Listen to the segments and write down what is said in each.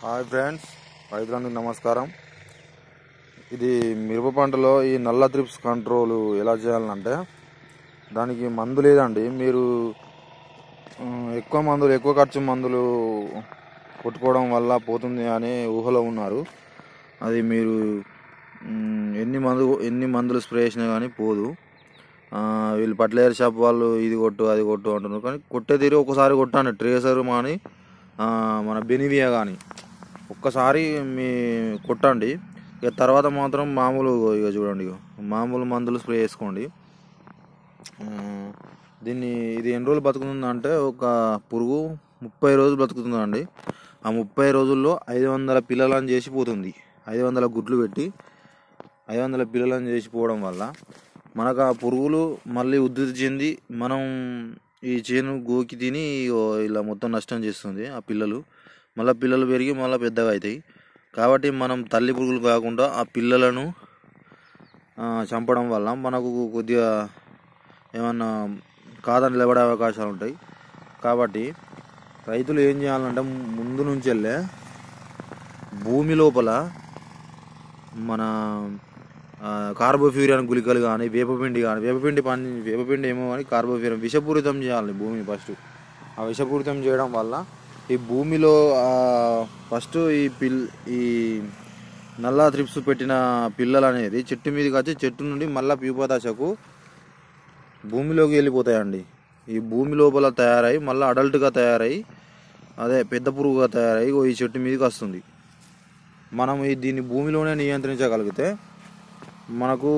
hi friends రైతులందరికీ నమస్కారం ఇది మిరప పంటలో ఈ నల్ల త్రిప్స్ కంట్రోల్ ఎలా చేయాలంటే దానికి మందు లేదండి మీరు ఉమ్, ఎక్కువ మందులు ఎక్కువ ఖర్చు మందులు కొట్టుకోవడం వల్ల పోతుంది అనే ఊహలో ఉన్నారు అది మీరు ఉమ్, ఎన్ని మందు ఎన్ని మందులు స్ప్రే చేసినా కానీ పోదు ఆ, వీళ్ళు పట్లేరు షాప్ వాళ్ళు ఇది కొట్టు అది కొట్టు అంటున్నారు కానీ కొట్టే తీరు ఒకసారి కొట్టాను ట్రేసర్ కానీ ఆ, మన బెనివియా కానీ ఒక్కసారి మీ కొట్టండి ఇక తర్వాత మాత్రం మామూలు ఇక చూడండి ఇక మామూలు మందులు స్ప్రే చేసుకోండి ఆ, దీన్ని ఇది ఎన్ని రోజులు బతుకుతుందంటే ఒక పురుగు ముప్పై రోజులు బతుకుతుందండి ఆ ముప్పై రోజుల్లో ఐదు వందల పిల్లలను చేసిపోతుంది ఐదు వందల గుడ్లు పెట్టి ఐదు వందల పిల్లలను చేసిపోవడం వల్ల మనకు ఆ పురుగులు మళ్ళీ ఉద్ధృతి చెంది మనం ఈ చేను గోకి తిని ఓ ఇలా మొత్తం నష్టం చేస్తుంది ఆ పిల్లలు మళ్ళీ పిల్లలు పెరిగి మళ్ళీ పెద్దగా అవుతాయి కాబట్టి మనం తల్లి పురుగులు కాకుండా ఆ పిల్లలను ఆ, చంపడం వల్ల మనకు కొద్దిగా ఏమన్నా కాదని నిలబడే అవకాశాలు ఉంటాయి కాబట్టి రైతులు ఏం చేయాలంటే ముందు నుంచి వెళ్ళే భూమి లోపల మన ఆ, కార్బోఫ్యూరియాన్ గుళికలు కానీ వేపపిండి కానీ వేపపిండి పని వేపపిండి ఏమో కానీ కార్బోఫ్యూరియం విషపూరితం చేయాలి భూమి ఫస్ట్ ఆ విషపూరితం చేయడం వల్ల ఈ భూమిలో ఫస్ట్ ఈ పిల్ ఈ నల్ల త్రిప్స్ పెట్టిన పిల్లలు అనేది చెట్టు మీదకి వచ్చి చెట్టు నుండి మళ్ళీ ప్యూపదశకు భూమిలోకి వెళ్ళిపోతాయండి ఈ భూమి లోపల తయారై మళ్ళీ అడల్ట్గా తయారై అదే పెద్ద పురుగుగా తయారై ఇగో ఈ చెట్టు మీదకి వస్తుంది మనం ఈ దీన్ని భూమిలోనే నియంత్రించగలిగితే మనకు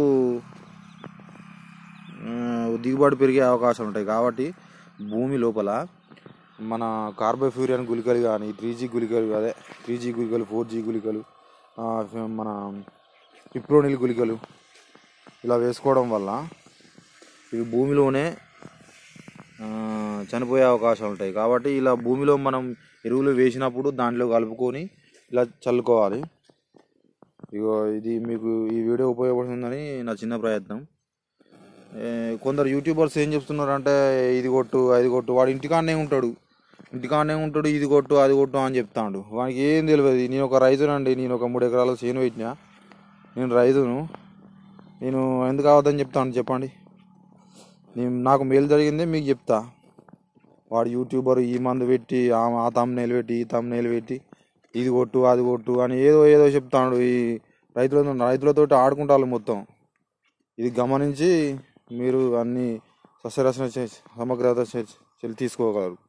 ఆ, దిగుబడి పెరిగే అవకాశాలు ఉంటాయి కాబట్టి భూమి లోపల మన కార్బోఫ్యూరియన్ గుళికలు కానీ త్రీ జీ గుళికలు అదే త్రీ జీ గుళికలు ఫోర్ జీ గుళికలు ఆ, మన పిప్రోనిల్ గుళికలు ఇలా వేసుకోవడం వల్ల ఇవి భూమిలోనే ఆ, చనిపోయే అవకాశాలు ఉంటాయి కాబట్టి ఇలా భూమిలో మనం ఎరువులు వేసినప్పుడు దాంట్లో కలుపుకొని ఇలా చల్లుకోవాలి ఇగో ఇది మీకు ఈ వీడియో ఉపయోగపడుతుందని నా చిన్న ప్రయత్నం ఏ, కొందరు యూట్యూబర్స్ ఏం చెప్తున్నారంటే ఇది కొట్టు అది కొట్టు వాడు ఇంటికాడనే ఉంటాడు ఇంటికాడనే ఉంటాడు ఇది కొట్టు అది కొట్టు అని చెప్తాడు వానికి ఏం తెలియదు నేను ఒక రైతునండి నేను ఒక మూడు ఎకరాల చేను పెట్టినా నేను రైతును నేను ఎందుకు అవద్దని చెప్తాను చెప్పండి నేను నాకు మేలు జరిగిందే మీకు చెప్తా వాడు యూట్యూబర్ ఈ మందు పెట్టి ఆ ఆ తమ్నేలు పెట్టి ఈ తమ్నేలు పెట్టి ఇది కొట్టు అది కొట్టు అని ఏదో ఏదో చెప్తాడు ఈ రైతులతో రైతులతో ఆడుకుంటారు మొత్తం ఇది గమనించి మీరు అన్ని సస్యరచన చే- సమగ్రత చే- చర్యలు తీసుకోగలరు